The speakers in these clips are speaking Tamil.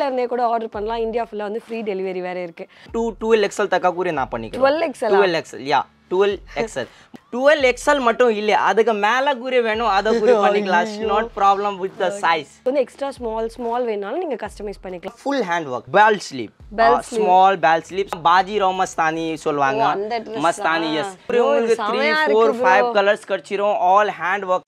வீட்டில் இருந்தே கூட ஆர்டர் பண்ணலாம் இந்தியா ஃபுல்லாக வந்து ஃப்ரீ டெலிவரி வேறு இருக்குது टू ट्वेल्व एक्सएल तक கூட நான் பண்ணிக்கிறேன் twelve XL twelve XL yeah twelve XL twelve XL மட்டும் இல்லை அதுக்கு மேலே கூட வேணும் அதை கூட பண்ணிக்கலாம் not problem with the size வந்து எக்ஸ்ட்ரா ஸ்மால் ஸ்மால் வேணாலும் நீங்கள் கஸ்டமைஸ் பண்ணிக்கலாம் full hand work bell sleeve Bell small bell sleeve Bajirao Mastani சொல்லுவாங்க ஓ, அந்த dress மஸ்தானி ஆ. எஸ் bro, உங்களுக்கு இது த்ரீ செமையா ஃபோர் இருக்கு ஃபைவ் bro. கலர்ஸ் கிடச்சிரும் all hand work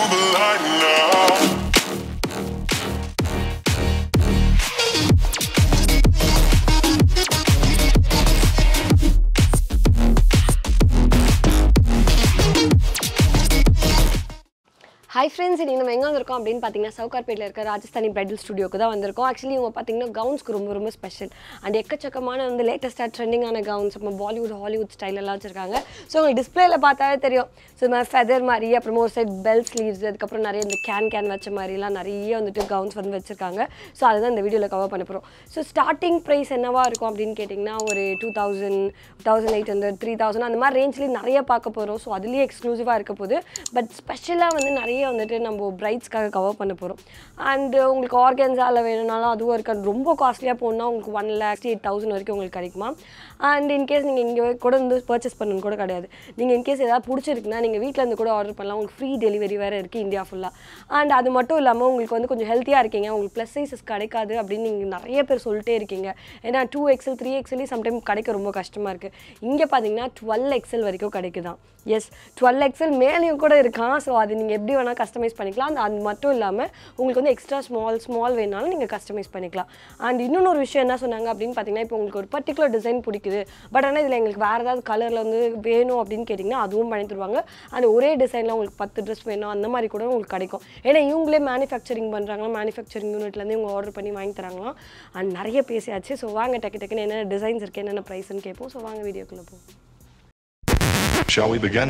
hi friends இன்னைக்கு நம்ம எங்கே வந்திருக்கோம் அப்படின்னு பார்த்தீங்கன்னா சவுகார்பேட்டில் இருக்க ராஜஸ்தானி பிரைடல் ஸ்டுடியோக்கு தான் வந்திருக்கோம் ஆக்சுவலி இவங்க பார்த்தீங்கன்னா கவுன்ஸ்க்கு ரொம்ப ரொம்ப ஸ்பெஷல் அண்ட் எக்கச்சக்கமான வந்து லேட்டஸ்ட்டாக ட்ரெண்டிங்கான கவுன்ஸ் நம்ம பாலிவுட் ஹாலிவுட் ஸ்டைல் எல்லாம் வச்சிருக்காங்க ஸோ உங்களுக்கு டிஸ்பிளேல பார்த்தாலே தெரியும் ஸோ இந்த மாதிரி ஃபெதர் மாதிரி அப்புறமா ஒரு சைட் பெல் ஸ்லீவ்ஸ் அதுக்கப்புறம் நிறைய இந்த கேன் கேன் வச்ச மாதிரிலாம் நிறைய வந்துட்டு கவுன்ஸ் வந்து வச்சிருக்காங்க ஸோ அதுதான் இந்த வீடியோவில் கவர் பண்ண போகிறோம் ஸோ ஸ்டார்டிங் ப்ரைஸ் என்னவா இருக்கும் அப்படின்னு கேட்டிங்கன்னா ஒரு two thousand thousand eight hundred three thousand அந்த மாதிரி ரேஞ்ச்லேயே நிறைய பார்க்க போகிறோம் ஸோ அதுலேயே எக்ஸ்க்ளூசிவாக இருக்க போகுது பட் ஸ்பெஷலாக வந்து நிறைய வந்துட்டு நம்ம பிரைட்ஸ்க்காக கவர் பண்ண போகிறோம் அண்டு உங்களுக்கு ஆர்கன்ஸாவில் வேணும்னாலும் அதுவும் இருக்காது ரொம்ப காஸ்ட்லியாக போகணுன்னா உங்களுக்கு ஒன் லேக்ஸ் எயிட் தௌசண்ட் வரைக்கும் உங்களுக்கு கிடைக்குமா அண்ட் இன்கேஸ் நீங்கள் இங்கே கூட வந்து பர்ச்சேஸ் பண்ணணும் கூட கிடையாது நீங்கள் இன்கேஸ் ஏதாவது பிடிச்சிருக்குன்னா நீங்கள் வீட்டில் இருந்து கூட ஆர்டர் பண்ணலாம் உங்களுக்கு ஃப்ரீ டெலிவரி வேறு இருக்குது இந்தியா ஃபுல்லாக அண்ட் அது மட்டும் இல்லாமல் உங்களுக்கு வந்து கொஞ்சம் ஹெல்த்தியாக இருக்கீங்க உங்களுக்கு ப்ளஸ் சைஸஸ் கிடைக்காது அப்படின்னு நீங்கள் நிறைய பேர் சொல்லிட்டே இருக்கீங்க ஏன்னா டூ எக்ஸல் த்ரீ எக்ஸலே சம்டைம் கிடைக்க ரொம்ப கஷ்டமாக இருக்குது இங்கே பார்த்தீங்கன்னா டுவெல் எக்ஸல் வரைக்கும் கிடைக்குதான் எஸ் டுவெல் எக்ஸல் மேலேயும் கூட இருக்கான் ஸோ அது நீங்கள் எப்படி வேணால் கஸ்டமைஸ் பண்ணிக்கலாம் அந்த அது மட்டும் இல்லாமல் உங்களுக்கு வந்து எக்ஸ்ட்ரா ஸ்மால் ஸ்மால் வேணாலும் நீங்கள் கஸ்டமைஸ் பண்ணிக்கலாம் அண்ட் இன்னொன்று ஒரு விஷயம் என்ன சொன்னாங்க அப்படின்னு பார்த்தீங்கன்னா இப்போ உங்களுக்கு ஒரு பர்டிகுலர் டிசைன் பிடிக்குது பட் ஆனால் இதில் எங்களுக்கு வேறு ஏதாவது கலரில் வந்து வேணும் அப்படின்னு கேட்டிங்கன்னா அதுவும் பண்ணி தருவாங்க அந்த ஒரே டிசைனில் உங்களுக்கு பத்து ட்ரெஸ் வேணும் அந்த மாதிரி கூட உங்களுக்கு கிடைக்கும் ஏன்னா இவங்களே மேனுஃபேக்சரிங் பண்ணுறாங்களா மேனுஃபேக்சரிங் யூனிட்லேருந்து இவங்க ஆர்டர் பண்ணி வாங்கி தராங்களாம் அண்ட் நிறைய பேசியாச்சு ஸோ வாங்க டக்கு டக்குன்னு என்னென்ன டிசைன்ஸ் இருக்குது என்னென்ன ப்ரைஸ்ன்னு கேட்போம் ஸோ வாங்க வீடியோக்குள்ளே போவோம் Shall we begin?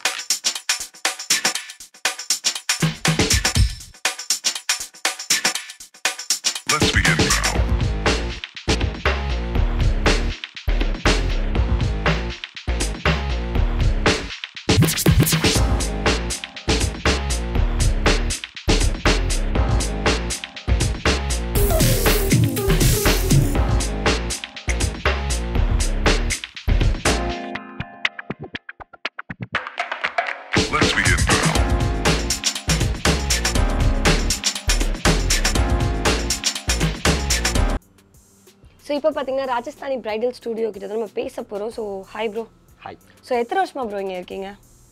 Let's begin now. Let's begin now. So இப்போ பார்த்தீங்கன்னா ராஜஸ்தானி பிரைடல் ஸ்டுடியோ கிட்ட தான் நம்ம பேச போகிறோம் so hi bro hi so எத்தனை வருஷமா ப்ரோ இங்கே இருக்கீங்க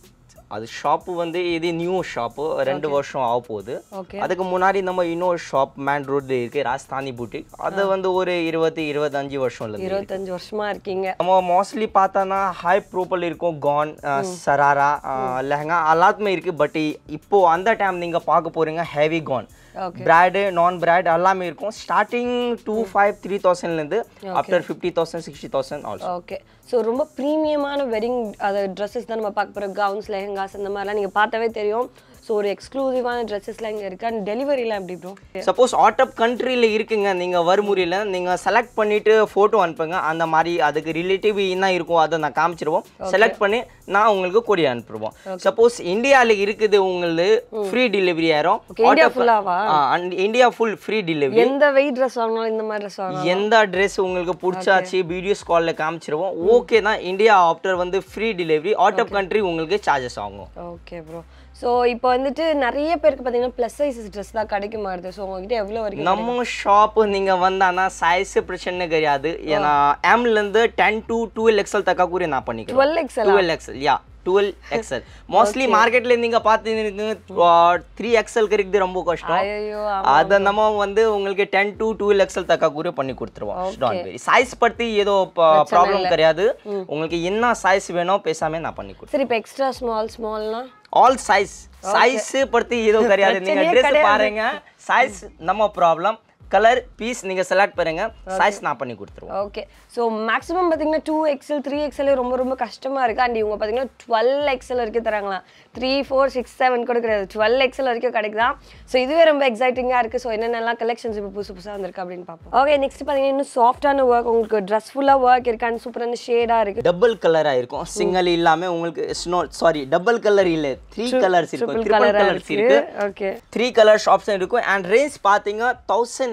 அது ஷாப்பு வந்து இது நியூ ஷாப்பு ரெண்டு வருஷம் ஆக போகுது ஓகே அதுக்கு முன்னாடி நம்ம இன்னொரு ஷாப் மேன் ரோட்ல இருக்கு ராஜஸ்தானி பூட்டிக் அது வந்து ஒரு இருபத்தி இருபத்தஞ்சு வருஷம்ல இருந்து இருபத்தஞ்சு வருஷமா இருக்கீங்க நம்ம மோஸ்ட்லி பார்த்தோன்னா ஹை ப்ரூப்பல் இருக்கும் கான் சராரா லெஹங்கா எல்லாத்துமே இருக்கு பட் இப்போ அந்த டைம் நீங்க பார்க்க போறீங்க ஹெவி கான் ஓகே பிராடு நான் பிராட் எல்லாமே இருக்கும் ஸ்டார்டிங் டூ ஃபைவ் த்ரீ தௌசண்ட்லேருந்து after fifty thousand sixty thousand also okay so ரொம்ப ப்ரீமியமான வெட்டிங் அது ட்ரெஸ்ஸஸ் தான் நம்ம பார்க்க போகிறோம் கவுன்ஸ் லெஹங்காஸ் இந்த மாதிரிலாம் நீங்கள் பார்த்தாவே தெரியும் ஸோ ஒரு எக்ஸ்க்ளூசிவான ட்ரெஸ்ஸஸ்லாம் இங்கே இருக்குது அண்ட் டெலிவரிலாம் எப்படி ப்ரோ சப்போஸ் அவுட் ஆஃப் கண்ட்ரியில் இருக்குங்க நீங்கள் வறுமுறையில் நீங்கள் செலக்ட் பண்ணிட்டு ஃபோட்டோ அனுப்புங்க அந்த மாதிரி அதுக்கு ரிலேட்டிவ் என்ன இருக்கும் அதை நான் காமிச்சிருவோம் செலக்ட் பண்ணி நான் உங்களுக்கு கொடி அனுப்பிடுவோம் சப்போஸ் இந்தியாவில் இருக்குது உங்களுக்கு ஃப்ரீ டெலிவரி ஆயிரும் Okay, India full-ஆவா? இந்தியா ஃபுல் ஃப்ரீ டெலிவரி எந்த வெயிட் ட்ரெஸ் வாங்கினாலும் இந்த மாதிரி ட்ரெஸ் வாங்கலாம் எந்த ட்ரெஸ் உங்களுக்கு பிடிச்சாச்சு வீடியோஸ் காலில் காமிச்சிருவோம் ஓகே தான் இந்தியா ஆஃப்டர் வந்து free delivery out of country உங்களுக்கு சார்ஜஸ் ஆகும் ஓகே ப்ரோ ஸோ இப்போ வந்துட்டு நிறைய பேருக்கு பார்த்தீங்கன்னா ப்ளஸ் சைஸஸ் ட்ரெஸ் தான் கிடைக்க மாட்டுது ஸோ உங்ககிட்ட எவ்வளோ வரைக்கும் நம்ம ஷாப் நீங்க வந்தானா சைஸ் பிரச்சனை கிடையாது ஏன்னா எம்ல இருந்து டென் டு டுவெல் எக்ஸ்எல் தக்கா கூட நான் பண்ணிக்கிறேன் twelve XL twelve XL yeah twelve XL mostly மார்க்கெட்ல நீங்க பார்த்தீங்கன்னா த்ரீ எக்ஸ்எல் கிடைக்கிறது ரொம்ப கஷ்டம் ஐயோ அதை நம்ம வந்து உங்களுக்கு டென் டு டுவெல் எக்ஸ்எல் தக்கா கூட பண்ணி கொடுத்துருவோம் சைஸ் பத்தி ஏதோ ப்ராப்ளம் கிடையாது உங்களுக்கு என்ன சைஸ் வேணும் பேசாம நான் பண்ணி கொடுத்துருவேன் சரி இப்போ எக்ஸ்ட்ரா ஸ்மால் ஸ்மால்னா ஆல் சைஸ் சைஸ் பத்தி எதுவும் கிடையாது நீங்க பிரச்சனையே ட்ரெஸ் கிடையாது. பாருங்க சைஸ் நம்ம ப்ராப்ளம் கலர் பீஸ் நீங்க செலக்ட் பண்ணுங்க சைஸ் நான் பண்ணி கொடுத்துருவோம் ஓகே ஸோ மேக்ஸிமம் பார்த்தீங்கன்னா டூ எக்ஸல் த்ரீ எக்ஸல் ரொம்ப ரொம்ப கஷ்டமாக இருக்குது அண்ட் இவங்க பார்த்தீங்கன்னா டுவெல் எக்ஸல் வரைக்கும் தராங்களாம் த்ரீ ஃபோர் சிக்ஸ் செவன் கூட கிடையாது டுவெல் எக்ஸல் வரைக்கும் கிடைக்குதா ஸோ இதுவே ரொம்ப எக்ஸைட்டிங்காக இருக்குது ஸோ என்னென்னலாம் கலெக்ஷன்ஸ் இப்போ புதுசு புதுசாக வந்திருக்கு அப்படின்னு பார்ப்போம் ஓகே நெக்ஸ்ட் பார்த்தீங்கன்னா இன்னும் சாஃப்டான ஒர்க் உங்களுக்கு ட்ரெஸ் ஃபுல்லாக ஒர்க் இருக்கு அண்ட் சூப்பரான ஷேடாக இருக்குது டபுள் கலரா இருக்கும் சிங்கிள் இல்லாம உங்களுக்கு ஸ்னோ சாரி டபுள் கலர் இல்ல த்ரீ கலர்ஸ் இருக்கும் ட்ரிபிள் ட்ரிபிள் கலராக கலர்ஸ் இருக்கு இருக்குது ஓகே த்ரீ கலர் ஷாப்ஸ் இருக்கும் அண்ட் ரேஞ்ச் பார்த்தீங்க தௌசண்ட்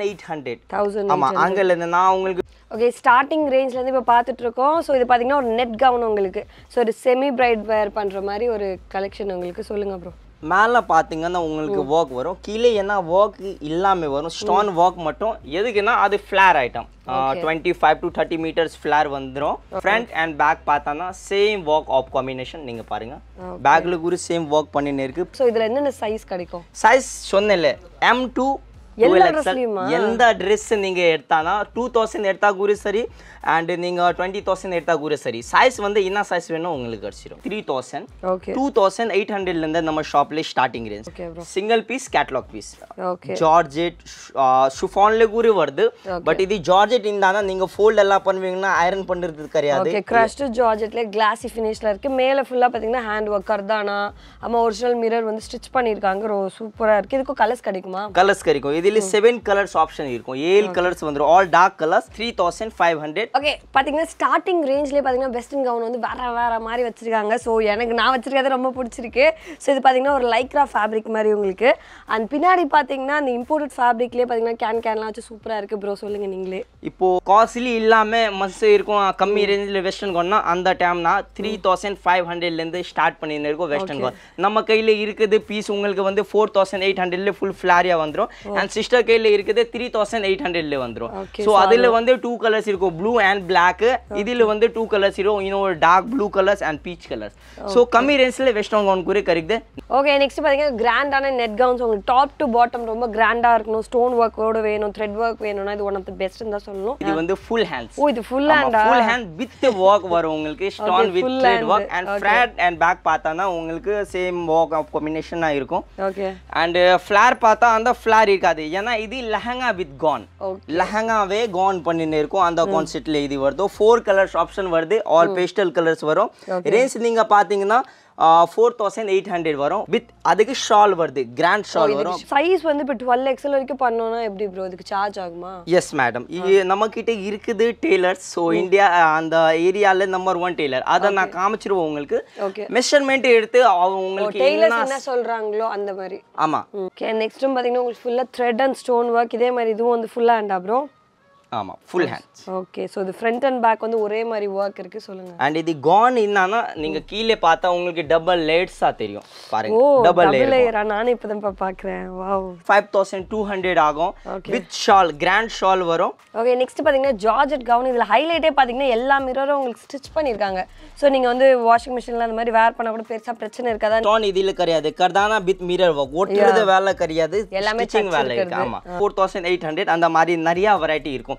எயிட் ஹண்ட்ரட் தௌசண்ட் ஆமா அங்கல இருந்து நான் உங்களுக்கு ஓகே ஸ்டார்டிங் ரேஞ்ச்லேருந்து இப்போ பார்த்துட்டு இருக்கோம் ஸோ இது பார்த்தீங்கன்னா ஒரு நெட் கவுன் உங்களுக்கு ஸோ ஒரு செமி பிரைட் வேர் பண்ணுற மாதிரி ஒரு கலெக்ஷன் உங்களுக்கு சொல்லுங்க ப்ரோ மேலே பார்த்தீங்கன்னா உங்களுக்கு ஒர்க் வரும் கீழே என்ன ஒர்க் இல்லாமல் வரும் ஸ்டோன் ஒர்க் மட்டும் எதுக்குன்னா அது flare item twenty five to thirty metres flare வந்துடும் ஃப்ரண்ட் அண்ட் பேக் பார்த்தோன்னா சேம் ஒர்க் ஆஃப் காம்பினேஷன் நீங்கள் பாருங்க பேக்கில் கூட சேம் ஒர்க் பண்ணின்னு இருக்கு ஸோ இதில் என்னென்ன சைஸ் கிடைக்கும் சைஸ் சொன்னேன்ல எம் டூ எல்லா dressலயுமா? எந்த ட்ரெஸ் நீங்க எடுத்தானா டூ தௌசண்ட் எடுத்தா கூட சரி அண்ட் நீங்க டுவெண்ட்டி தௌசண்ட் எடுத்தா கூட சரி சைஸ் வந்து என்ன சைஸ் வேணும் உங்களுக்கு கிடைச்சிடும் three thousand okay two thousand eight ஹண்ட்ரட்லேருந்து நம்ம ஷாப்ல starting range Okay, bro. Single piece catalogue piece okay georgette ஷுஃபான்ல கூட வருது பட் இது ஜார்ஜெட் இருந்தானா நீங்க ஃபோல்ட் எல்லாம் பண்ணுவீங்கன்னா ஐரன் பண்றது கிடையாது ஓகே க்ரஷ்டு ஜார்ஜெட்லேயே கிளாஸி ஃபினிஷில் இருக்குது மேலே ஃபுல்லாக பார்த்தீங்கன்னா ஹேண்ட் ஒர்க் கர்தானா அம்மா ஒரிஜினல் மிரர் வந்து ஸ்டிச் பண்ணியிருக்காங்க ரோ சூப்பராக இருக்குது இதுக்கும் கலர்ஸ் கிடைக்குமா கலர்ஸ் கிடைக்கும் இதுல செவன் கலர்ஸ் ஆப்ஷன் இருக்கும் ஏழு கலர்ஸ் வந்துடும் all dark colours three thousand five hundred okay பார்த்தீங்கன்னா ஸ்டார்டிங் ரேஞ்ச்லேயே பார்த்தீங்கன்னா வெஸ்டர்ன் கவுன் வந்து வேற வேற மாதிரி வச்சிருக்காங்க ஸோ எனக்கு நான் வச்சிருக்கிறது ரொம்ப பிடிச்சிருக்கு ஸோ இது பார்த்தீங்கன்னா ஒரு லைக்ரா ஃபேப்ரிக் மாதிரி உங்களுக்கு அண்ட் பின்னாடி பார்த்தீங்கன்னா அந்த இம்போர்ட்டட் ஃபேப்ரிக்லேயே பார்த்தீங்கன்னா கேன் கேன்லாம் வச்சு சூப்பராக இருக்குது ப்ரோ சொல்லுங்கள் நீங்களே இப்போ காஸ்ட்லி இல்லாம மஸ்ட் இருக்கும் கம்மி ரேஞ்சில் வெஸ்டர்ன் கோன்னா அந்த டைம்னா த்ரீ தௌசண்ட் ஃபைவ் ஹண்ட்ரட்லேருந்து ஸ்டார்ட் பண்ணின்னு இருக்கும் வெஸ்டர்ன் கோன் நம்ம கையில் இருக்குது பீஸ் உங்களுக்கு வந்து ஃபோர் தௌசண்ட் எயிட் ஹண்ட்ரட்ல ஃபுல் ஃப்ளாரியா வந்துடும் அண்ட் சிஸ்டர் கையில் இருக்குது த்ரீ தௌசண்ட் எயிட் ஹண்ட்ரட்ல வந்துடும் Okay, ஸோ அதில் வந்து டூ கலர்ஸ் இருக்கும் ப்ளூ அண்ட் பிளாக் இதில் வந்து டூ கலர்ஸ் இருக்கும் இன்னொரு dark blue colours and peach colours so கம்மி ரேஞ்சில் வெஸ்டர்ன் கவுன் கூட கிடைக்குது ஓகே நெக்ஸ்ட் பார்த்தீங்கன்னா கிராண்டான நெட் கவுன்ஸ் உங்களுக்கு டாப் டு பாட்டம் ரொம்ப கிராண்டாக இருக்கணும் ஸ்டோன் ஒர்க்கோட வேணும் த்ரெட் ஒர்க் வேணும்னா இது ஒன் ஆஃப் த பெஸ்ட் தான் சொல்லணும் இது வந்து ஃபுல் ஹேண்ட்ஸ் ஓ இது ஃபுல் ஹேண்டா ஃபுல் ஹேண்ட் வித் ஒர்க் வரும் உங்களுக்கு stone with full thread hand. Work and front and back பார்த்தானா உங்களுக்கு சேம் ஒர்க் ஆஃப் காம்பினேஷனாக இருக்கும் ஓகே அண்ட் ஃப்ளார் பார்த்தா அந்த ஃப்ளார் இருக்காது ஏன்னா இது லெஹங்கா வித் கான் லெஹங்காவே கான் பண்ணின்னு இருக்கும் அந்த கான்செப்ட்ல இது வருது ஃபோர் கலர்ஸ் ஆப்ஷன் வருது ஆல் பேஸ்டல் கலர்ஸ் வரும் ரேஞ்ச் நீங்க பாத்தீங்கன்னா ஃபோர் தௌசண்ட் எயிட் ஹண்ட்ரட் வரும் வித் அதுக்கு ஷால் வருது கிராண்ட் ஷால் வரும் சைஸ் வந்து இப்போ டுவெல் எக்ஸல் வரைக்கும் பண்ணோம்னா எப்படி ப்ரோ இதுக்கு சார்ஜ் ஆகுமா எஸ் மேடம் இது நம்ம கிட்ட இருக்குது டெய்லர்ஸ் ஸோ இந்தியா அந்த ஏரியால நம்பர் ஒன் டெய்லர் அதை நான் காமிச்சிருவோம் உங்களுக்கு ஓகே மெஷர்மெண்ட் எடுத்து அவங்க உங்களுக்கு டெய்லர்ஸ் என்ன என்ன சொல்றாங்களோ அந்த மாதிரி ஆமா ஓகே நெக்ஸ்ட்டும் பார்த்தீங்கன்னா உங்களுக்கு ஃபுல்லாக த்ரெட் அண்ட் ஸ்டோன் ஒர்க் இதே மாதிரி இதுவும் வந்து ஃபுல்லாக ஹேண்டா ப்ரோ ஆமா ஃபுல் ஹேண்ட் ஓகே ஸோ இது ஃப்ரண்ட் அண்ட் பேக் வந்து ஒரே மாதிரி ஒர்க் இருக்கு சொல்லுங்க அண்ட் இது கான் என்னன்னா நீங்க கீழே பார்த்தா உங்களுக்கு டபுள் லேயர்ஸா தெரியும் ஓ பாருங்க டபுள் டபுள் லேயர் லேயரா நானே இப்போ தான் பார்க்குறேன் wow five thousand two hundred ஆகும் வித் ஷால் கிராண்ட் ஷால் வரும் ஓகே நெக்ஸ்ட் பார்த்தீங்கன்னா ஜார்ஜெட் கவுன் இதில் ஹைலைட்டே பார்த்தீங்கன்னா எல்லா மிரரும் உங்களுக்கு ஸ்டிச் பண்ணியிருக்காங்க ஸோ நீங்கள் வந்து வாஷிங் மிஷினில் அந்த மாதிரி வேர் பண்ண கூட பெருசாக பிரச்சனை இருக்காதா ஸ்டோன் இதுல கிடையாது கர்தானா வித் மிரர் ஒர்க் ஒட்டுறது வேலை கிடையாது எல்லாமே ஸ்டிச்சிங் touch வேலை இருக்கு ஆமா ஃபோர் தௌசண்ட் எயிட் ஹண்ட்ரட் அந்த மாதிரி நிறைய வெரைட்டி இருக்கும்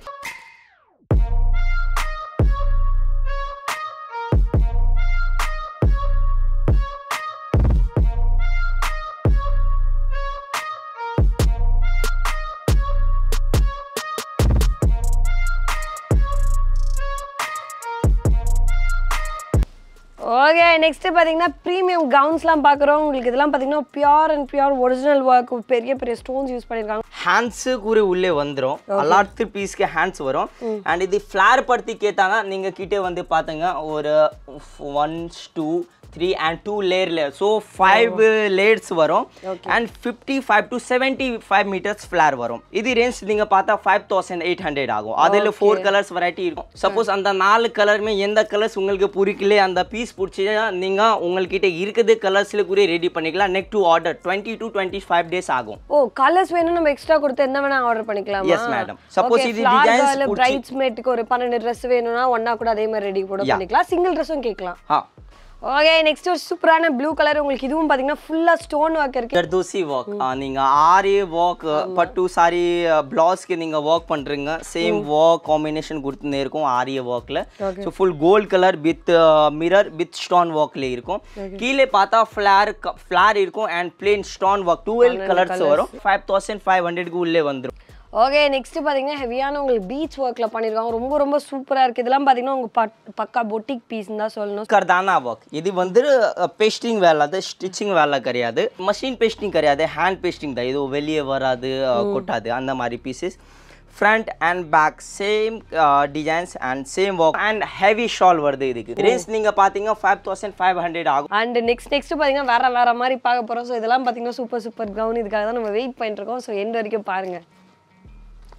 ஓகே நெக்ஸ்ட் பார்த்தீங்கன்னா ப்ரீமியம் கவுன்ஸ்லாம் பார்க்குறோம் உங்களுக்கு இதெல்லாம் பார்த்தீங்கன்னா pure and pure original work பெரிய பெரிய ஸ்டோன்ஸ் யூஸ் பண்ணியிருக்காங்க ஹேண்ட்ஸு கூட உள்ளே வந்துடும் எல்லாத்து பீஸ்க்கு ஹேண்ட்ஸ் வரும் அண்ட் இது ஃப்ளார் படுத்தி கேட்டாங்க நீங்க கிட்டே வந்து பாத்துங்க ஒரு one two three and two layer layer so five layers வரும் and fifty five to seventy five metres flare வரும் இது ரேஞ்ச் நீங்க பார்த்தா ஃபைவ் தௌசண்ட் எயிட் ஹண்ட்ரட் ஆகும் அதில் ஃபோர் கலர்ஸ் வெரைட்டி இருக்கும் சப்போஸ் அந்த நாலு கலருமே எந்த கலர்ஸ் உங்களுக்கு பிடிக்கல அந்த பீஸ் பிடிச்சா நீங்க உங்கள்கிட்ட இருக்குது கலர்ஸ்ல கூட ரெடி பண்ணிக்கலாம் neck to order twenty to twenty five days ஆகும் ஓ கலர்ஸ் வேணும் நம்ம எக்ஸ்ட்ரா கொடுத்து என்ன வேணா ஆர்டர் பண்ணிக்கலாமா Yes, madam. Suppose இது designs பிடிச்சி- பிரைட்ஸ்மேட்டுக்கு ஒரு பன்னெண்டு ட்ரெஸ் வேணும்னா ஒண்ணா கூட அதே மாதிரி ரெடி கூட பண்ணிக்கலாம் சிங்கிள் ட்ரெஸ்ஸும் கேட்கலாம் ஆ ஓகே நெக்ஸ்ட் ஒரு சூப்பரான ப்ளூ கலர் உங்களுக்கு இதுவும் பார்த்தீங்கன்னா ஃபுல்லாக ஸ்டோன் ஒர்க் இருக்கு ஜர்தோசி ஒர்க் நீங்க ஆரி ஒர்க் பட்டு சாரி பிளவுஸ்க்கு நீங்க ஒர்க் பண்றீங்க சேம் ஒர்க் காம்பினேஷன் கொடுத்துனே இருக்கும் ஆரிய ஒர்க்ல so full gold colour with mirror with stone ஒர்க்ல இருக்கும் கீழே பார்த்தா ஃபிளார் ஃபிளார் இருக்கும் and plain stone work twelve colours வரும் ஃபைவ் தௌசண்ட் ஃபைவ் ஹண்ட்ரட்க்கு உள்ளே வந்துடும் ஓகே நெக்ஸ்ட் பார்த்தீங்கன்னா ஹெவியான உங்களுக்கு பீச் ஒர்க்கில் பண்ணியிருக்காங்க ரொம்ப ரொம்ப சூப்பராக இருக்குது இதெல்லாம் பார்த்தீங்கன்னா உங்கள் பட் பக்கா பொட்டிக் பீஸ்னு தான் சொல்லணும் கர்தானா ஒர்க் இது வந்து பேஸ்டிங் வேலை அது ஸ்டிச்சிங் வேலை கிடையாது மஷின் பேஸ்டிங் கிடையாது ஹேண்ட் பேஸ்டிங் தான் இது வெளியே வராது அஹ், கொட்டாது அந்த மாதிரி pieces front and back same designs and same work and heavy shawl வருது இதுக்கு ரேஞ்ச் நீங்க பாத்தீங்கன்னா ஃபைவ் தௌசண்ட் ஃபைவ் ஹண்ட்ரட் ஆகும் அண்ட் நெக்ஸ்ட் நெக்ஸ்ட் பார்த்தீங்கன்னா வேற வேற மாதிரி பார்க்க போகிறோம் ஸோ இதெல்லாம் பார்த்தீங்கன்னா சூப்பர் சூப்பர் கவுன் இதுக்காக தான் நம்ம வெயிட் பண்ணிட்டு இருக்கோம் ஸோ எண்ட் வரைக்கும் பாருங்க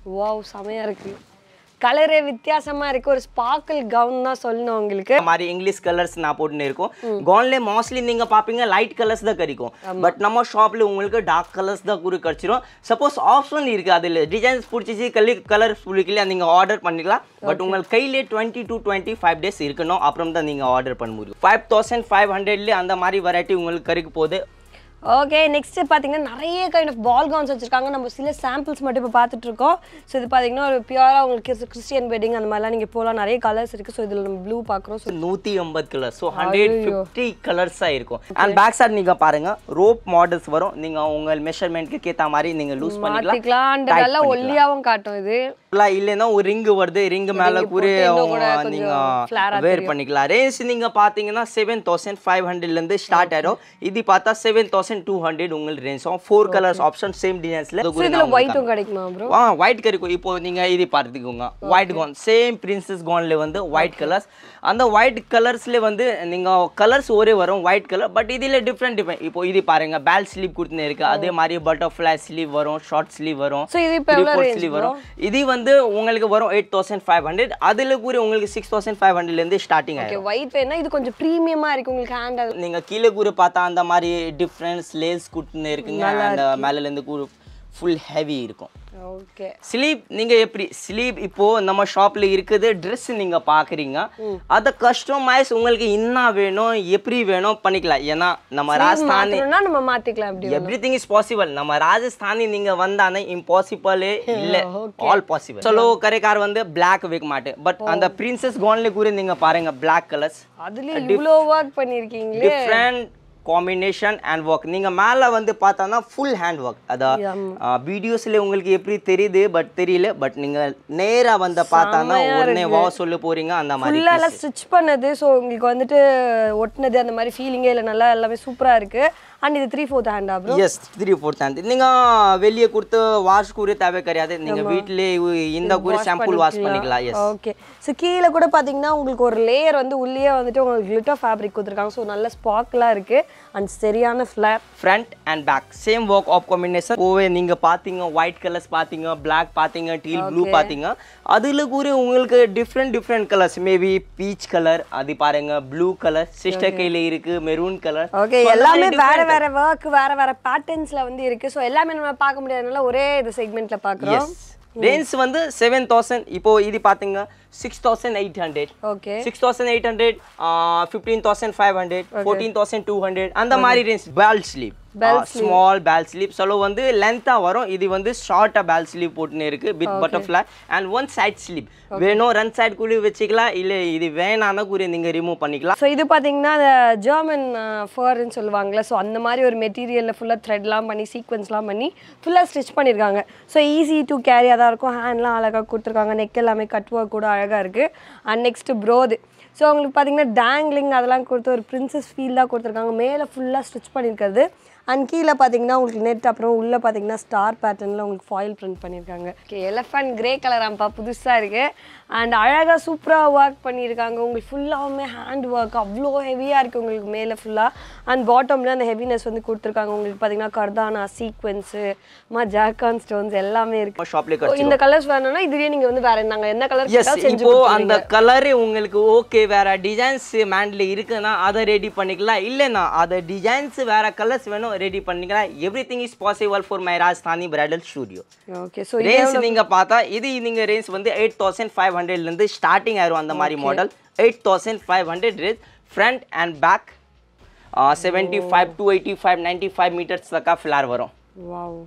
வாவ் செமையா இருக்கு கலரே வித்தியாசமா இருக்கு ஒரு ஸ்பார்க்கிள் கவுன் தான் சொல்லணும் உங்களுக்கு இந்த மாதிரி இங்கிலீஷ் கலர்ஸ் நான் போட்டுன்னு இருக்கோம் கவுன்ல மோஸ்ட்லி நீங்க பாப்பீங்க லைட் கலர்ஸ் தான் கிடைக்கும் பட் நம்ம ஷாப்ல உங்களுக்கு டார்க் கலர்ஸ் தான் கூட கிடைச்சிரும் சப்போஸ் ஆப்ஷன் இருக்கு அதுல டிசைன்ஸ் பிடிச்சிச்சு கலி கலர்ஸ் பிடிக்கல நீங்க ஆர்டர் பண்ணிக்கலாம் பட் உங்களுக்கு கையிலே twenty to twenty five days இருக்கணும் அப்புறம் தான் நீங்க ஆர்டர் பண்ண முடியும் ஃபைவ் தௌசண்ட் ஃபைவ் ஹண்ட்ரட்ல அந்த மாதிரி வெரைட்டி உங்களுக்கு கிடைக்க போகுது ஓகே நெக்ஸ்ட் பார்த்தீங்கன்னா நிறைய கைண்ட் ஆஃப் பால் கவுன்ஸ் வச்சிருக்காங்க நம்ம சில சாம்பிள்ஸ் மட்டும் இப்போ பார்த்துட்டு இருக்கோம் ஸோ இது பார்த்தீங்கன்னா ஒரு பியூராக உங்களுக்கு கிறிஸ்டியன் வெட்டிங் அந்த மாதிரிலாம் நீங்கள் போகலாம் நிறைய கலர்ஸ் இருக்குது ஸோ இதில் நம்ம ப்ளூ பார்க்குறோம் ஸோ நூத்தி ஐம்பது கலர் ஸோ ஹண்ட்ரட் ஃபிஃப்டி கலர்ஸா இருக்கும் அண்ட் பேக் சைடு நீங்க பாருங்க ரோப் மாடல்ஸ் வரும் நீங்க உங்க மெஷர்மெண்ட்க்கு ஏத்த மாதிரி நீங்க லூஸ் பண்ணிக்கலாம் மாற்றிக்கலாம் அண்ட் tight நல்லா பண்ணிக்கலாம். ஒல்லியாகவும் காட்டும் இது இல்ல இல்லைன்னா ஒரு ரிங் வருது ரிங் மேல Ring கூட போட்டு இன்னும் கூட அவங்க கொஞ்சம் நீங்க flare-ஆ வேர் தெரியும். பண்ணிக்கலாம் ரேஞ்ச் நீங்க பாத்தீங்கன்னா செவன் தௌசண்ட் ஃபைவ் ஹண்ட்ரட்ல இருந்து ஸ்டார்ட் ஆயிடும் இது பார்த்தா செவன் தௌசண்ட் டூ ஹண்ட்ரட் உங்களுக்கு ரேஞ்ச் ஆகும் ஃபோர் கலர்ஸ் ஆப்ஷன் சேம் டிசைன்ஸ்ல ஸோ இதில் ஒயிட்டும் கிடைக்குமா ப்ரோ ஆ ஒயிட் கிடைக்கும் இப்போ நீங்க இது பார்த்துக்கோங்க ஒயிட் கான் சேம் பிரின்சஸ் கான்ல வந்து ஒயிட் கலர்ஸ் அந்த ஒயிட் கலர்ஸ்ல வந்து நீங்க கலர்ஸ் ஒரே வரும் ஒயிட் கலர் பட் இதுல டிஃப்ரெண்ட் டிஃப்ரெண்ட் இப்போ இது பாருங்க பேல் ஸ்லீவ் கொடுத்துன்னு இருக்கு அதே மாதிரி பட்டர்ஃப்ளை ஸ்லீவ் வரும் ஷார்ட் ஸ்லீவ் வரும் So இது இப்போ எவ்வளோ Three-fourth range sleeve வரும் இது வந்து உங்களுக்கு வரும் எயிட் தௌசண்ட் ஃபைவ் ஹண்ட்ரட் அதுல கூட உங்களுக்கு சிக்ஸ் தௌசண்ட் ஃபைவ் ஹண்ட்ரட்ல இருந்து ஸ்டார்டிங் ஆகும் ஓகே ஒயிட் வேணா இது கொஞ்சம் ப்ரீமியமாக இருக்கு உங்களுக்கு ஹேண்ட் நீங்க கீழே கூறு பார்த்தா அந்த மாதிரி டிஃப்ரெண்ட் லேஸ் குட்டுன்னு இருக்குங்க அந்த மேல இருந்து கூறு ஃபுல் ஹெவி இருக்கும் ஓகே ஸ்லீப் நீங்க எப்படி ஸ்லீப் இப்போ நம்ம ஷாப்ல இருக்குது Dress நீங்க பாக்குறீங்க அத கஸ்டமைஸ் உங்களுக்கு என்ன வேணும் எப்படி வேணும் பண்ணிக்கலாம் ஏன்னா நம்ம ராஜஸ்தானி மாற்றணும்னா நம்ம மாற்றிக்கலாம் அப்படி எவ்ரி திங் இஸ் பாசிபிள் நம்ம ராஜஸ்தானி நீங்க வந்தானே இம்பாசிபிளே இல்ல ஆல் பாசிபிள் சலோ கரைக்கார் வந்து பிளாக் வைக்க மாட்டேன் பட் அந்த பிரின்சஸ் கோன்ல கூட நீங்க பாருங்க பிளாக் கலர்ஸ் அதுல இவ்வளோ ஒர்க் பண்ணியிருக்கீங்களே டிஃப்ரெண்ட் காம்பினேஷன் அண்ட் ஒர்க் நீங்க மேல வந்து பார்த்தோன்னா ஃபுல் ஹேண்ட் ஒர்க் அதான் வீடியோஸ்ல உங்களுக்கு எப்படி தெரியுது பட் தெரியல பட் நீங்க நேரா வந்து பார்த்தானா உடனே வா சொல்ல போறீங்க அந்த மாதிரி ஃபுல்லாக ஸ்டிச் பண்ணது ஸோ உங்களுக்கு வந்துட்டு ஒட்டினது அந்த மாதிரி ஃபீலிங்கே இல்லை நல்லா எல்லாமே சூப்பராக இருக்கு அண்ட் இது த்ரீ ஃபோர்த் ஹேண்டா bro yes three fourth hand நீங்க வெளியே கொடுத்து வாஷ் கூட தேவை கிடையாது நீங்க வீட்டிலே இந்த கூட ஷாம்பூல் வாஷ் பண்ணிக்கலாம் எஸ் ஓகே ஸோ கீழே கூட பார்த்தீங்கன்னா உங்களுக்கு ஒரு லேயர் வந்து உள்ளே வந்துட்டு உங்களுக்கு glitter ஃபேப்ரிக் கொடுத்துருக்காங்க ஸோ நல்ல ஸ்பார்க்கலாக இருக்கு அண்ட் சரியான flare front and back same work of combination ஓவே நீங்க பாத்தீங்க ஒயிட் கலர்ஸ் பாத்தீங்க பிளாக் பாத்தீங்க டீல் ப்ளூ பாத்தீங்க அதுல கூட உங்களுக்கு different different colours maybe peach colour அது பாருங்க ப்ளூ கலர் சிஸ்டர் கையில இருக்கு மெரூன் கலர் ஓகே எல்லாமே வேற வேற ஒர்க் வேற வேற பேட்டர்ன்ஸ்ல வந்து இருக்கு ஸோ எல்லாமே நம்ம பார்க்க முடியாதனால ஒரே இது செக்மெண்ட்ல பார்க்குறோம் ரேஞ்ச் வந்து செவன் தௌசண்ட் இப்போ இது பாத்தீங்க six thousand eight hundred okay six thousand eight hundred fifteen thousand five hundred fourteen thousand two hundred அந்த மாதிரி range bell sleeve small bell sleeve சலோ வந்து லென்த்தாக வரும் இது வந்து ஷார்ட்டாக பேல் ஸ்லீப் போட்டுன்னு இருக்கு with butterfly and one side sleeve வேணும் ரன் சைட் கூட வச்சுக்கலாம் இல்லை இது வேணாம்னா கூட நீங்கள் ரிமூவ் பண்ணிக்கலாம் ஸோ இது பார்த்தீங்கன்னா அந்த ஜெர்மன் ஃபர்ன்னு சொல்லுவாங்கல்ல ஸோ அந்த மாதிரி ஒரு மெட்டீரியலில் ஃபுல்லாக த்ரெட்லாம் பண்ணி சீக்வன்ஸ்லாம் பண்ணி ஃபுல்லாக ஸ்டிச் பண்ணியிருக்காங்க ஸோ ஈஸி டு கேரியாக தான் இருக்கும் ஹேண்ட்லாம் அழகாக கொடுத்துருக்காங்க நெக் எல்லாமே கட் ஒர்க் கூட அழகாக இருக்குது அண்ட் நெக்ஸ்ட் ப்ரோது ஸோ உங்களுக்கு பார்த்தீங்கன்னா டேங்லிங் அதெல்லாம் கொடுத்து ஒரு பிரின்சஸ் ஃபீல் தான் கொடுத்துருக்காங்க மேலே ஃபுல்லாக ஸ்டிச் பண்ணியிருக்கிறது அண்ட் கீழே பார்த்தீங்கன்னா உங்களுக்கு நெட் அப்புறம் உள்ளே பார்த்தீங்கன்னா ஸ்டார் பேட்டர்னில் உங்களுக்கு ஃபாயில் பிரிண்ட் பண்ணியிருக்காங்க ஓகே எலஃபண்ட் கிரே கலர் ஆம்பா புதுசாக இருக்குது அண்ட் அழகாக சூப்பராக ஒர்க் பண்ணியிருக்காங்க உங்களுக்கு ஃபுல்லாகவுமே ஹேண்ட் ஒர்க் அவ்வளோ ஹெவியாக இருக்குது உங்களுக்கு மேலே ஃபுல்லாக அண்ட் பாட்டமில் அந்த ஹெவினஸ் வந்து கொடுத்துருக்காங்க உங்களுக்கு பார்த்தீங்கன்னா கர்தானா சீக்வன்ஸு மா ஜாக்கான் ஸ்டோன்ஸ் எல்லாமே இருக்குது ஷாப்லேயே இந்த கலர்ஸ் வேணும்னா இதுலேயே நீங்கள் வந்து வேறு நாங்கள் என்ன கலர் எஸ் இப்போ அந்த கலரு உங்களுக்கு ஓகே வேற டிசைன்ஸ் மேண்ட்ல இருக்குன்னா அதை ரெடி பண்ணிக்கலாம் இல்லைன்னா அதை டிசைன்ஸ் வேற கலர்ஸ் வேணும் ரெடி பண்ணிக்கலாம் everything is possible for my Rajasthani bridal studio okay so range நீங்க பார்த்தா இது நீங்க ரேஞ்ச் வந்து எயிட் தௌசண்ட் ஃபைவ் ஹண்ட்ரட்ல இருந்து ஸ்டார்டிங் ஆயிரும் அந்த மாதிரி model eight thousand five hundred range front and back seventy five to eighty five ninety five metres தக்கா ஃபிளார் வரும் வாவ்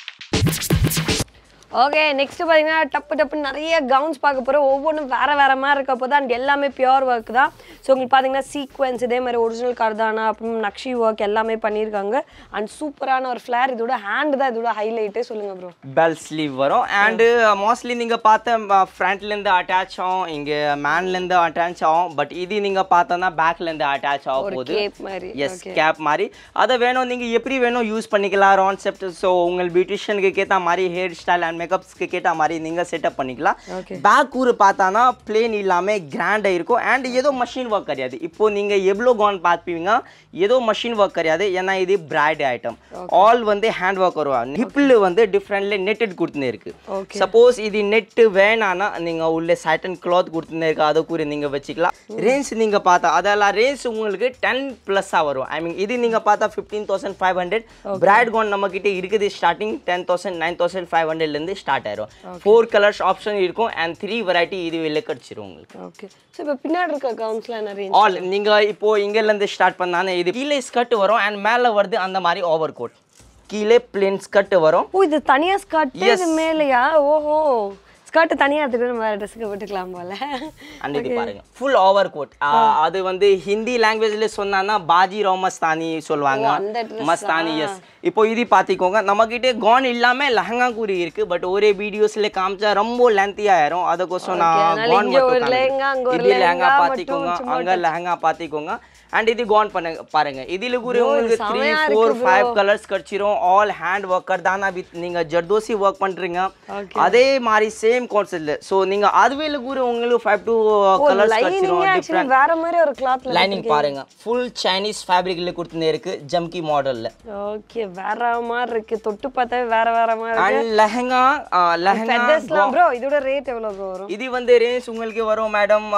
ஓகே நெக்ஸ்ட் பார்த்தீங்கன்னா டப்பு டப்புன்னு நிறைய கவுன்ஸ் பார்க்க போகிறோம் ஒவ்வொன்றும் வேற வேற மாதிரி இருக்க போது அண்ட் எல்லாமே பியோர் ஒர்க் தான் ஸோ உங்களுக்கு பார்த்தீங்கன்னா சீக்வன்ஸ் இதே மாதிரி ஒரிஜினல் கர்தானா அப்புறம் நக்ஷி ஒர்க் எல்லாமே பண்ணியிருக்காங்க அண்ட் சூப்பரான ஒரு ஃப்ளேர் இதோட ஹேண்ட் தான் இதோட ஹைலைட்டே சொல்லுங்க ப்ரோ பெல் ஸ்லீவ் வரும் அண்டு மோஸ்ட்லி நீங்கள் பார்த்த ஃப்ரண்ட்லேருந்து அட்டாச் ஆகும் இங்கே மேன்லேருந்து அட்டாச் ஆகும் பட் இது நீங்கள் பார்த்தோன்னா பேக்லேருந்து அட்டாச் ஆக ஒரு போகுது கேப் மாதிரி எஸ் கேப் மாதிரி அதை வேணும் நீங்கள் எப்படி வேணும் யூஸ் பண்ணிக்கலாம் கான்செப்ட் ஸோ உங்கள் பியூட்டிஷியனுக்கு ஏற்ற மாதிரி ஹேர் ஸ்டைல் அண்ட் அண்ட் மேக்கப்ஸ்க்கு கேட்ட மாதிரி நீங்கள் செட்டப் பண்ணிக்கலாம் Okay. பேக் கூறு பார்த்தானா பிளேன் இல்லாமல் கிராண்டாக இருக்கும் அண்ட் ஏதோ மஷின் ஒர்க் கிடையாது இப்போ நீங்கள் எவ்வளோ கவுன் பார்ப்பீங்க ஏதோ மஷின் ஒர்க் கிடையாது ஏன்னா இது பிராய்டு ஐட்டம் ஆல் வந்து ஹேண்ட் ஒர்க் வருவாங்க ஹிப்பில் வந்து டிஃப்ரெண்ட்ல நெட்டட் கொடுத்துனே இருக்கு Okay. சப்போஸ் இது நெட்டு வேணான்னா நீங்கள் உள்ள சாட்டன் கிளாத் கொடுத்துனே இருக்கு அதை கூட நீங்கள் வச்சுக்கலாம் ரேஞ்ச் நீங்கள் பார்த்தா அதெல்லாம் ரேஞ்ச் உங்களுக்கு டென் ப்ளஸ்ஸாக வரும் ஐ மீன் இது நீங்கள் பார்த்தா ஃபிஃப்டீன் தௌசண்ட் ஃபைவ் ஹண்ட்ரட் பிராட் கவுன் நம்ம கிட்ட இருக்குது starting ten thousand nine thousand five ஹண்ட்ரட்லேருந்து ஸ்டார்ட் ஆயிரும் ஃபோர் கலர்ஸ் ஆப்ஷன் இருக்கும் அண்ட் த்ரீ வெரைட்டி இது வெளில கிடச்சிரும் உங்களுக்கு ஓகே ஸோ இப்போ பின்னாடி இருக்க கவுன்ஸ்லாம் என்ன ரேஞ்ச் ஆல் நீங்க இப்போ இங்கேருந்து ஸ்டார்ட் பண்ணானே இது கீழே ஸ்கர்ட் வரும் அண்ட் மேலே வருது அந்த மாதிரி ஓவர் கோட் கீழே பிளேன் ஸ்கர்ட் வரும் ஓ இது தனியா ஸ்கர்ட் Yes. இது மேலையா ஓஹோ ஸ்கர்ட் தனியா எடுத்துட்டு நம்ம வேற ட்ரெஸ்ஸுக்கு விட்டுக்கலாம் போல அண்ட் இது பாருங்க ஃபுல் ஓவர் கோட் அது வந்து ஹிந்தி லாங்குவேஜ்ல சொன்னான்னா பாஜி ரோ மஸ்தானி சொல்லுவாங்க ஓ, அந்த dress ஆ? மஸ்தானி எஸ் இப்போ இது பார்த்திக்கோங்க நம்மக்கிட்ட கான் இல்லாம லெஹங்கா கூறி இருக்கு பட் ஒரே வீடியோஸ்ல காமிச்சா ரொம்ப லென்த்தி ஆயிரும் அதுக்கோசம் Okay, நான் அதனால கான் இங்க ஒரு மட்டும் லெஹங்கா, அங்க ஒரு இது லெஹங்கா லெஹங்கா மட்டும் பார்த்திக்கோங்க சும்மா அங்க லெஹங்கா பார்த்திக்கோங்க அண்ட் இது கான் பண்ண பாருங்க இதுல கூட Bro, உங்களுக்கு த்ரீ செமையா ஃபோர் இருக்கு ஃபைவ் bro. கலர்ஸ் கிடைச்சிரும் ஆல் ஹேண்ட் ஒர்க்கர் தானா வித் நீங்க ஜர்தோசி ஒர்க் பண்றீங்க Okay. அதே மாதிரி சேம் கான்செப்ட்ல ஸோ நீங்க அதுவேல கூட உங்களுக்கு ஃபைவ் டூ ஓ கலர்ஸ் லைனிங் கிடைச்சிரும் ஆக்சுவலி டிஃப்ரெண்ட் வேற மாதிரி ஒரு கிளாத்ல லைனிங் பாருங்க ஃபுல் சைனீஸ் ஃபேப்ரிக்ல கொடுத்துனே இருக்கு ஜம்கி மாடல்ல ஓகே வேற மாதிரி இருக்கு தொட்டு பார்த்தாவே வேற வேற மாதிரி இருக்கு அண்ட் லெஹங்கா லெஹங்கா ஃபெதர்ஸ்லாம் ப்ரோ இதோட ரேட் எவ்வளவு ப்ரோ வரும் இது வந்து ரேஞ்ச் உங்களுக்கு வரும் madam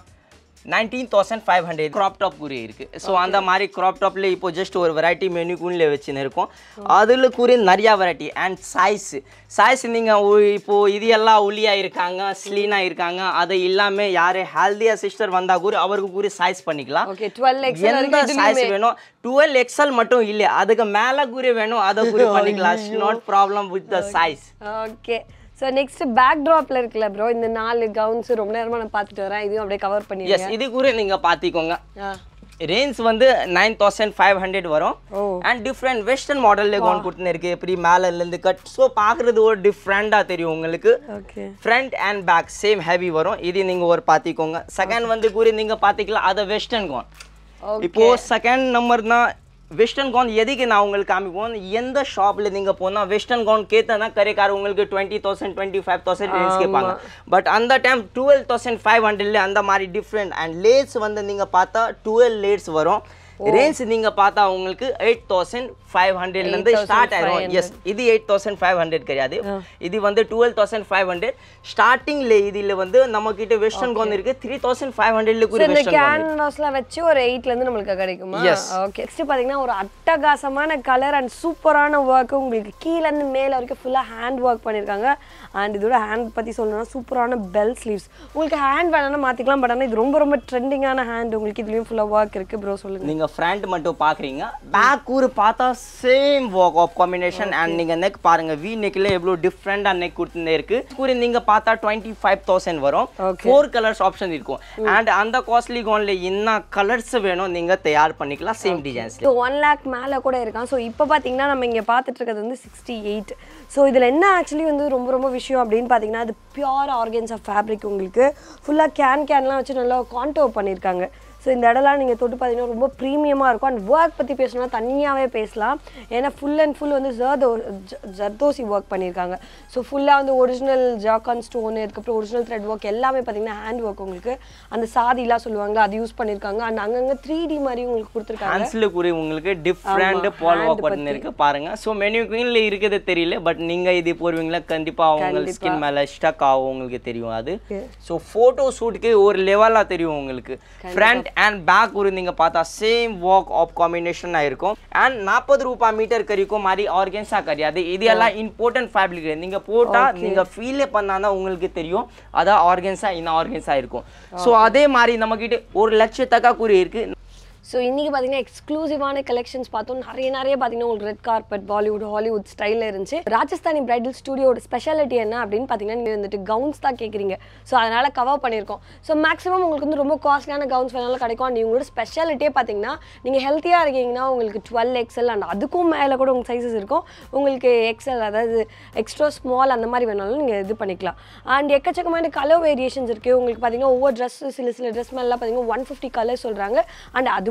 nineteen thousand five hundred crop top கூட இருக்கு ஸோ அந்த மாதிரி க்ராப் டாப்ல இப்போ ஜஸ்ட் ஒரு வெரைட்டி மெனுக்குள்ளே வச்சுன்னு இருக்கோம் அதில் கூட நிறையா வெரைட்டி அண்ட் சைஸ் சைஸ் நீங்கள் இப்போ இது எல்லாம் ஒல்லியா இருக்காங்க ஸ்லீனா இருக்காங்க அது இல்லாமல் யார் ஹெல்தியா சிஸ்டர் வந்தா கூட அவருக்கு கூட சைஸ் பண்ணிக்கலாம் ஓகே டுவெல் எக்ஸ்எல் எந்த சைஸ் வேணும் டுவெல் எக்ஸ்எல் மட்டும் இல்லை அதுக்கு மேலே கூட வேணும் அதை கூட பண்ணிக்கலாம் not problem with the size okay so next back ட்ராப்ல இருக்குல்ல ப்ரோ இந்த நாலு கவுன்ஸ் ரொம்ப நேரமா நான் பார்த்துட்டு வரேன் இதையும் அப்படியே கவர் எஸ் பண்ணிடுங்க இது கூட நீங்கள் பார்த்திக்கோங்க ஆ ரேஞ்ச் வந்து நைன் தௌசண்ட் ஃபைவ் ஹண்ட்ரட் வரும் ஓ. அண்ட் டிஃப்ரெண்ட் வெஸ்டர்ன் மாடல்ல கவுன் கொடுத்துன்னு இருக்கு இப்படி மேல இருந்து கட் ஸோ பார்க்குறது ஒரு டிஃப்ரெண்டாக தெரியும் உங்களுக்கு okay front and back same heavy வரும் இது நீங்க ஒரு பார்த்திக்கோங்க செகண்ட் வந்து கூட நீங்க பார்த்திக்கலாம் அதை வெஸ்டர்ன் கவுன் ஓகே இப்போ செகண்ட் நம்பர் தான் வெஸ்டர்ன் கவுன் எதுக்கு நான் உங்களுக்கு காமிப்போம் எந்த ஷாப்ல நீங்க போனா வெஸ்டர்ன் கவுன் கேட்டனா கரைக்கார உங்களுக்கு twenty thousand twenty five thousand range கேட்பாங்க பட் அந்த டைம் டுவெல் தௌசண்ட் ஃபைவ் ஹண்ட்ரட்ல அந்த மாதிரி டிஃப்ரெண்ட் அண்ட் லேட்ஸ் வந்து நீங்க பார்த்தா டுவெல் லேட்ஸ் வரும் ரேஞ்ச் நீங்க பார்த்தா உங்களுக்கு எயிட் தௌசண்ட் ஃபைவ் ஹண்ட்ரட்ல இருந்து ஸ்டார்ட் ஆயிரும் எஸ் இது எயிட் தௌசண்ட் ஃபைவ் ஹண்ட்ரட் கிடையாது இது வந்து டுவெல் தௌசண்ட் ஃபைவ் ஹண்ட்ரட் ஸ்டார்டிங்ல இதுல வந்து நம்ம கிட்ட வெஸ்டர்ன் கவுன் இருக்கு த்ரீ தௌசண்ட் ஃபைவ் ஹண்ட்ரட்ல கூட இந்த வெஸ்டர்ன் கவுன் கேன்வாஸ்லாம் வச்சு ஒரு எயிட்ல இருந்து நம்மளுக்கு கிடைக்குமா Yes. ஓகே நெக்ஸ்ட் பாத்தீங்கன்னா ஒரு அட்டகாசமான கலர் அண்ட் சூப்பரான ஒர்க் உங்களுக்கு கீழ இருந்து மேல வரைக்கும் ஃபுல்லா ஹேண்ட் ஒர்க் பண்ணிருக்காங்க அண்ட் இதோட ஹேண்ட் பத்தி சொல்லணும்னா சூப்பரான பெல் ஸ்லீவ்ஸ் உங்களுக்கு ஹேண்ட் வேணாலும் மாத்திக்கலாம் பட் ஆனா இது ரொம்ப ரொம்ப ட்ரெண்டிங்கான ஹேண்ட் உங்களுக்கு இதுலயும் ஃபுல்லா ஒர்க் இருக்கு ப்ரோ சொல்லுங்க நீங்க ஃப்ரண்ட் மட்டும் பாக்குறீங்க பேக் ஒரு பார்த்தா same work of combination and நீங்க நெக் பாருங்க வி நெக்ல எவ்வளவு டிஃப்ரெண்டா நெக் கொடுத்துனே இருக்கு கூறி நீங்க பார்த்தா டுவெண்ட்டி ஃபைவ் தௌசண்ட் வரும் Okay. ஃபோர் கலர்ஸ் ஆப்ஷன் இருக்கும் அண்ட் அந்த காஸ்ட்லி கவுன்ல என்ன கலர்ஸ் வேணும் நீங்க தயார் பண்ணிக்கலாம் சேம் டிசைன்ஸ்ல ஸோ ஒன் லேக் மேலே கூட இருக்கான் ஸோ இப்போ பார்த்தீங்கன்னா நம்ம இங்கே பார்த்துட்டு இருக்கிறது வந்து சிக்ஸ்டி எயிட் ஸோ இதில் என்ன ஆக்சுவலி வந்து ரொம்ப ரொம்ப விஷயம் அப்படின்னு பார்த்தீங்கன்னா அது பியூர் ஆர்கன்ஸ் ஆஃப் ஃபேப்ரிக் உங்களுக்கு ஃபுல்லாக கேன் கேன்லாம் வச்சு நல்லா கான்டோ பண்ணியிருக்காங்க ஸோ இந்த இடம்லாம் நீங்கள் தொட்டு பார்த்தீங்கன்னா ரொம்ப ப்ரீமியமாக இருக்கும் அண்ட் ஒர்க் பற்றி பேசணும்னா தனியாகவே பேசலாம் ஏன்னா ஃபுல் அண்ட் ஃபுல் வந்து ஜர்தோ ஜ- ஜர்தோசி ஒர்க் பண்ணியிருக்காங்க ஸோ ஃபுல்லாக வந்து ஒரிஜினல் ஜாக்கான் ஸ்டோனு அதுக்கப்புறம் ஒரிஜினல் த்ரெட் ஒர்க் எல்லாமே பார்த்தீங்கன்னா ஹேண்ட் ஒர்க் உங்களுக்கு அந்த சாதிலாம் சொல்லுவாங்க அது யூஸ் பண்ணியிருக்காங்க அண்ட் அங்கங்கே த்ரீ டி மாதிரி உங்களுக்கு கொடுத்துருக்காங்க ஹேண்ட்ஸ்ல கூறி உங்களுக்கு டிஃப்ரெண்ட் ஆமா, பால் hand ஒர்க் பண்ணி இருக்கு பாருங்க ஸோ மெனு குயின்ல இருக்குது தெரியல பட் நீங்க இது போடுவீங்களா கண்டிப்பா உங்க கண்டிப்பா. ஸ்கின் மேல ஸ்டக் ஆகும் உங்களுக்கு தெரியும் அது Okay. ஸோ ஃபோட்டோ ஷூட்டுக்கு ஒரு லெவலா தெரியும் உங்களுக்கு ஃப்ரண்ட் அண்ட் பேக் ஒரு நீங்க பார்த்தா சேம் ஒர்க் ஆஃப் காம்பினேஷன் இருக்கும் அண்ட் நாற்பது ரூபாய் மீட்டர் கறிக்கும் மாதிரி ஆர்கன்ஸா கிடையாது இது எல்லாம் இம்பார்ட்டன்ட் ஃபேப்ரிக் நீங்க போட்டா நீங்க ஃபீலே பண்ணாதான் உங்களுக்கு தெரியும் அதான் ஆர்கன்ஸா இன்னும் ஆர்கன்ஸா இருக்கும் ஸோ அதே மாதிரி நம்ம கிட்ட ஒரு லட்சத்தக்கா கூறி இருக்கு ஸோ இன்றைக்கி பார்த்தீங்கன்னா எக்ஸ்க்ளூசிவான கலெக்ஷன்ஸ் பார்த்தோம் நிறைய நிறைய பார்த்தீங்கன்னா உங்களுக்கு ரெட் கார்பெட் பாலிவுட் ஹாலிவுட் ஸ்டைலில் இருந்துச்சு ராஜஸ்தானி பிரைடல் ஸ்டுடியோட ஸ்பெஷாலிட்டி என்ன அப்படின்னு பார்த்தீங்கன்னா நீங்கள் வந்துட்டு கவுன்ஸ் தான் கேட்குறீங்க ஸோ அதனால் கவர் பண்ணியிருக்கோம் ஸோ மேக்ஸிமம் உங்களுக்கு வந்து ரொம்ப காஸ்ட்லியான கவுன்ஸ் வேணாலும் கிடைக்கும் அண்ட் உங்களோட ஸ்பெஷாலிட்டியே பார்த்தீங்கன்னா நீங்கள் ஹெல்த்தியாக இருக்கீங்கன்னா உங்களுக்கு டுவெல் எக்ஸ்எல் அண்ட் அதுக்கும் மேலே கூட உங்களுக்கு சைஸஸ் இருக்கும் உங்களுக்கு எக்ஸ்எல் அதாவது எக்ஸ்ட்ரா ஸ்மால் அந்த மாதிரி வேணாலும் நீங்கள் இது பண்ணிக்கலாம் அண்ட் எக்கச்சக்கமான கலர் வேரியேஷன்ஸ் இருக்குது உங்களுக்கு பார்த்தீங்கன்னா ஒவ்வொரு ட்ரெஸ் சில சில ட்ரெஸ் மேலாம் பார்த்தீங்கன்னா ஒன் ஃபிஃப்டி கலர் சொல்கிறாங்க அண்ட் அது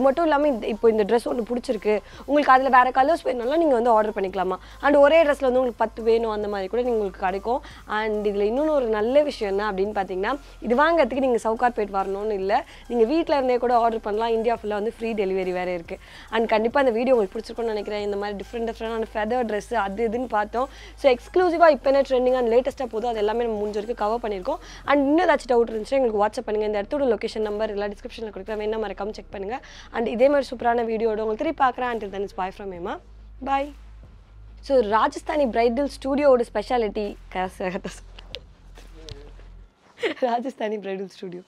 மட்டும் இல்லாமல் இந்த இப்போ இந்த ட்ரெஸ் ஒன்று பிடிச்சிருக்கு உங்களுக்கு அதில் வேறு கலர்ஸ் வேணும்னாலும் நீங்கள் வந்து ஆர்டர் பண்ணிக்கலாமா அண்ட் ஒரே ட்ரெஸ்ஸில் வந்து உங்களுக்கு பத்து வேணும் அந்த மாதிரி கூட நீங்க உங்களுக்கு கிடைக்கும் அண்ட் இதில் இன்னொன்று ஒரு நல்ல விஷயம் என்ன அப்படின்னு பார்த்தீங்கன்னா இது வாங்குறதுக்கு நீங்கள் சவுகார்பேட் வரணும்னு இல்லை நீங்கள் வீட்டில் இருந்தே கூட ஆர்டர் பண்ணலாம் இந்தியா ஃபுல்லாக வந்து ஃப்ரீ டெலிவரி வேறு இருக்குது அண்ட் கண்டிப்பாக இந்த வீடியோ உங்களுக்கு பிடிச்சிருக்கும்னு நினைக்கிறேன் இந்த மாதிரி டிஃப்ரெண்ட் டிஃப்ரெண்டான ஃபெதர் ட்ரெஸ் அது இதுன்னு பார்த்தோம் ஸோ எக்ஸ்க்ளூசிவாக இப்போ என்ன ட்ரெண்டிங் அண்ட் லேட்டஸ்ட்டாக போதும் அது எல்லாமே நம்ம முடிஞ்ச வரைக்கும் கவர் பண்ணியிருக்கோம் அண்ட் இன்னும் ஏதாச்சும் டவுட் இருந்துச்சுன்னா எங்களுக்கு வாட்ஸ்அப் பண்ணுங்கள் இந்த இடத்தோட லொக்கேஷன் நம்பர் இல்லை டிஸ்கிரிப்ஷனில் கொடுக்குறேன் வேணா மறக்காம செக் பண்ணுங்கள் அண்ட் இதே மாதிரி சூப்பரான வீடியோட உங்களுக்கு திருப்பி பார்க்குறேன் and then is bye from ஏமா பாய் ஸோ ராஜஸ்தானி பிரைடல் ஸ்டூடியோவோட ஸ்பெஷாலிட்டி ராஜஸ்தானி பிரைடல் ஸ்டூடியோ